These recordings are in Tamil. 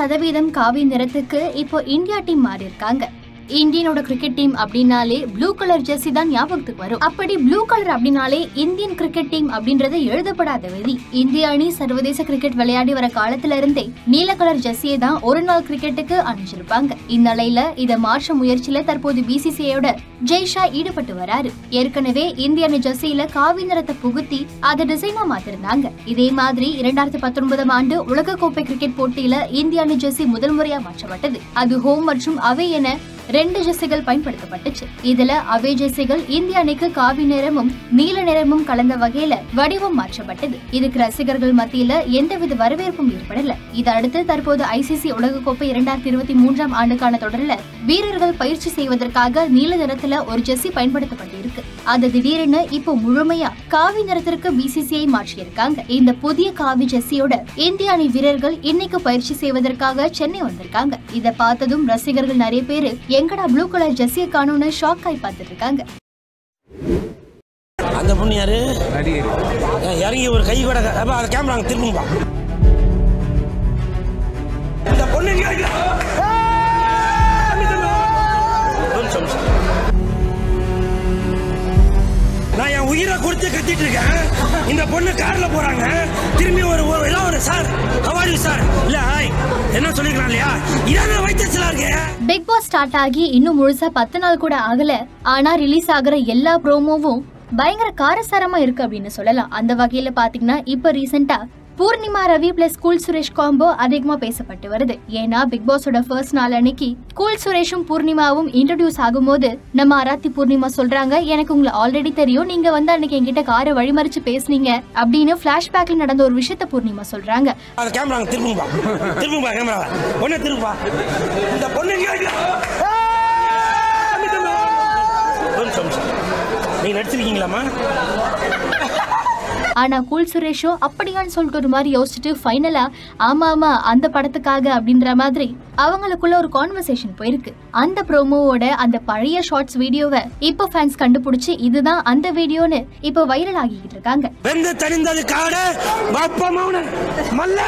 சதவீதம் காவி நிறத்துக்கு இப்போ இந்தியா டீம் மாறி இருக்காங்க இந்தியனோட கிரிக்கெட் டீம் அப்படின்னாலே ப்ளூ கலர் ஜெர்சி தான் ஞாபகத்துக்கு வரும் அப்படி ப்ளூ கலர் அப்படின்னாலே இந்தியன் கிரிக்கெட் டீம் அப்படின்றது எழுதப்படாத விதி இந்திய அணி சர்வதேச கிரிக்கெட் விளையாடி வர காலத்துல இருந்தே நீல கலர் ஜெர்சியை தான் ஒரு நாள் கிரிக்கெட்டுக்கு அணிஞ்சிருப்பாங்க இந்நிலையில இதை மாற்ற முயற்சியில தற்போது பிசிசிஐயோட ஜெய்ஷா ஈடுபட்டு வராரு ஏற்கனவே இந்திய அணி ஜெர்சியில காவி நிறத்தை புகுத்தி அதை டிசைனா மாத்திருந்தாங்க இதே மாதிரி இரண்டாயிரத்தி பத்தொன்பதாம் ஆண்டு உலகக்கோப்பை கிரிக்கெட் போட்டியில இந்திய அணி ஜெர்சி முதல் முறையா மாற்றப்பட்டது அது ஹோம் மற்றும் அவே என ரெண்டு ஜெர்சிகள் பயன்படுத்தப்பட்டுச்சு இதுல அவே ஜெர்சிகள் இந்திய அணிக்கு காவி நிறமும் நீல நிறமும் கலந்த வகையில வடிவம் மாற்றப்பட்டது இதுக்கு ரசிகர்கள் மத்தியில எந்தவித வரவேற்பும் ஏற்படல இதை அடுத்து தற்போது ஐசிசி உலகக்கோப்பை இரண்டாயிரத்தி இருபத்தி மூன்றாம் ஆண்டுக்கான தொடர்ல வீரர்கள் பயிற்சி செய்வதற்காக நீல நிறத்துல ஒரு ஜெர்சி பயன்படுத்தப்பட்டிருக்கு அது திடீரென இப்போ முழுமையா காவி நிறத்திற்கு பிசிசிஐ மாற்றியிருக்காங்க இந்த புதிய காவி ஜெர்சியோட இந்திய அணி வீரர்கள் இன்னைக்கு பயிற்சி செய்வதற்காக சென்னை வந்திருக்காங்க இத பார்த்ததும் ரசிகர்கள் நிறைய பேரு எங்கடா ப்ளூ கலர் ஜெர்சியை காணும்னு ஷாக் ஆகி பார்த்துட்டு இருக்காங்க அந்த பொண்ணு யாரு நடிகர் ஏன் இறங்கி ஒரு கை கூட அப்ப அந்த கேமரா அங்க திரும்பும்பா இந்த பொண்ணு இங்க இருக்கு. ஒரு நிமிஷம், ஒரு நிமிஷம். நான் என் உயிரை கொடுத்து கத்திட்டு இருக்கேன் இந்த பொண்ணு கார்ல போறாங்க திரும்பி ஒரு ஒரு ஏதோ ஒரு சார் ஹவாரி சார் இல்ல ஹாய் என்ன சொல்லிருக்கான் இல்லையா இதான வைத்தியச்சலா இருக்கு பிக் பாஸ் ஸ்டார்ட் ஆகி இன்னும் முழுசா பத்து நாள் கூட ஆகல ஆனா ரிலீஸ் ஆகுற எல்லா ப்ரோமோவும் பயங்கர காரசாரமா இருக்கு அப்படின்னு சொல்லலாம் அந்த வகையில பாத்தீங்கன்னா இப்ப ரீசெண்டா Poornima Ravi plus Cool Suresh combo அதிகமா பேசப்பட்டு வருது ஏன்னா பிக் பாஸோட ஃபர்ஸ்ட் நாள் அன்னைக்கு கூல் சுரேஷும் பூர்ணிமாவும் இன்ட்ரடியூஸ் ஆகும்போது நம்ம அராத்தி பூர்ணிமா சொல்றாங்க எனக்கு உங்களை ஆல்ரெடி தெரியும் நீங்க வந்து அன்னைக்கு என்கிட்ட காரை வழிமறிச்சு பேசுனீங்க அப்படின்னு பிளாஷ்பேக்ல நடந்த ஒரு விஷயத்த பூர்ணிமா சொல்றாங்க அந்த கேமரா அங்க திரும்பும்பா திரும்பும்பா கேமரா பொண்ணு திரும்பா இந்த பொண்ணு இங்க இருக்கு. ஒரு நிமிஷம், ஒரு நிமிஷம். நீங்க நடிச்சிருக்கீங்களாமா ஆனா கூல் சுரேஷோ அப்படியான்னு சொல்லிட்டு ஒரு மாதிரி யோசிச்சுட்டு ஃபைனலா ஆமா ஆமா அந்த படத்துக்காக அப்படின்ற மாதிரி அவங்களுக்குள்ள ஒரு கான்வர்சேஷன் போயிருக்கு அந்த ப்ரோமோவோட அந்த பழைய ஷார்ட்ஸ் வீடியோவை இப்போ ஃபேன்ஸ் கண்டுபிடிச்சு இதுதான் அந்த வீடியோன்னு இப்போ வைரல் ஆகிக்கிட்டு இருக்காங்க வெந்து தணிந்தது காடு பாப்பா மௌன மல்ல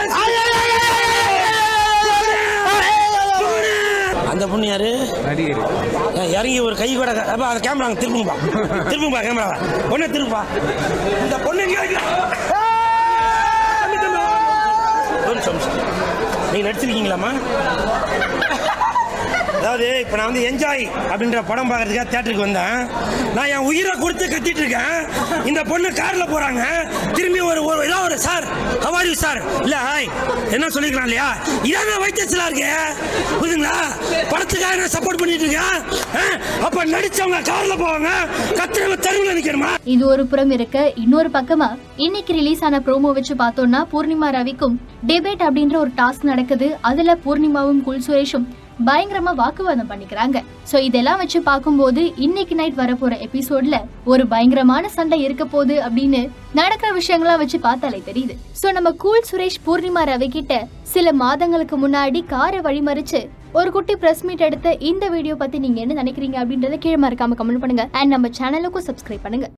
அந்த பொண்ணு யாரு நடிகர் ஏன் இறங்கி ஒரு கை கூட அப்ப அந்த கேமரா அங்க திரும்பும்பா திரும்பும்பா கேமரா பொண்ணு திரும்பா இந்த பொண்ணு இங்க இருக்கு. ஒரு நிமிஷம், ஒரு நிமிஷம். நீங்க நடிச்சிருக்கீங்களாமா அதாவது இப்போ நான் வந்து என்ஜாய் அப்படின்ற படம் பார்க்கறதுக்காக தேட்டருக்கு வந்தேன் நான் என் உயிரை கொடுத்து கத்திட்டு இருக்கேன் இந்த பொண்ணு கார்ல போறாங்க திரும்பி ஒரு ஒரு ஏதோ ஒரு சார் ஹவாரி சார் இல்ல ஹாய் என்ன சொல்லிருக்கலாம் இல்லையா இதான வைத்தியச்சலா இருக்கு புரியுதுங்களா படத்துக்காக நான் சப்போர்ட் பண்ணிட்டு இருக்கேன் ஆ? அப்ப நடிச்சவங்க கார்ல போவாங்க கத்துறவங்க தெருவில் நிக்கணுமா இது ஒரு புறம் இருக்க இன்னொரு பக்கமா இன்னைக்கு ரிலீஸ் ஆன ப்ரோமோ வச்சு பார்த்தோம்னா பூர்ணிமா ரவிக்கும் டிபேட் அப்படின்ற ஒரு டாஸ்க் நடக்குது அதுல பூர்ணிமாவும் குல் சுரேஷும் பயங்கரமா வாக்குவாதம் பண்ணிக்கிறாங்க சோ இதெல்லாம் வச்சு பார்க்கும்போது இன்னைக்கு நைட் வரப்போற எபிசோட்ல ஒரு பயங்கரமான சண்டை இருக்க போகுது அப்படின்னு நடக்கிற விஷயங்களாம் வச்சு பார்த்தாலே தெரியுது சோ நம்ம கூல் சுரேஷ் பூர்ணிமா ரவி கிட்ட சில மாதங்களுக்கு முன்னாடி காரை வழிமறிச்சு ஒரு குட்டி பிரஸ் மீட் எடுத்த இந்த வீடியோ பத்தி நீங்க என்ன நினைக்கிறீங்க அப்படின்றத கீழே மறக்காம கமெண்ட் பண்ணுங்க அண்ட் நம்ம சேனலுக்கும் சப்ஸ்கிரைப் பண்ணுங்க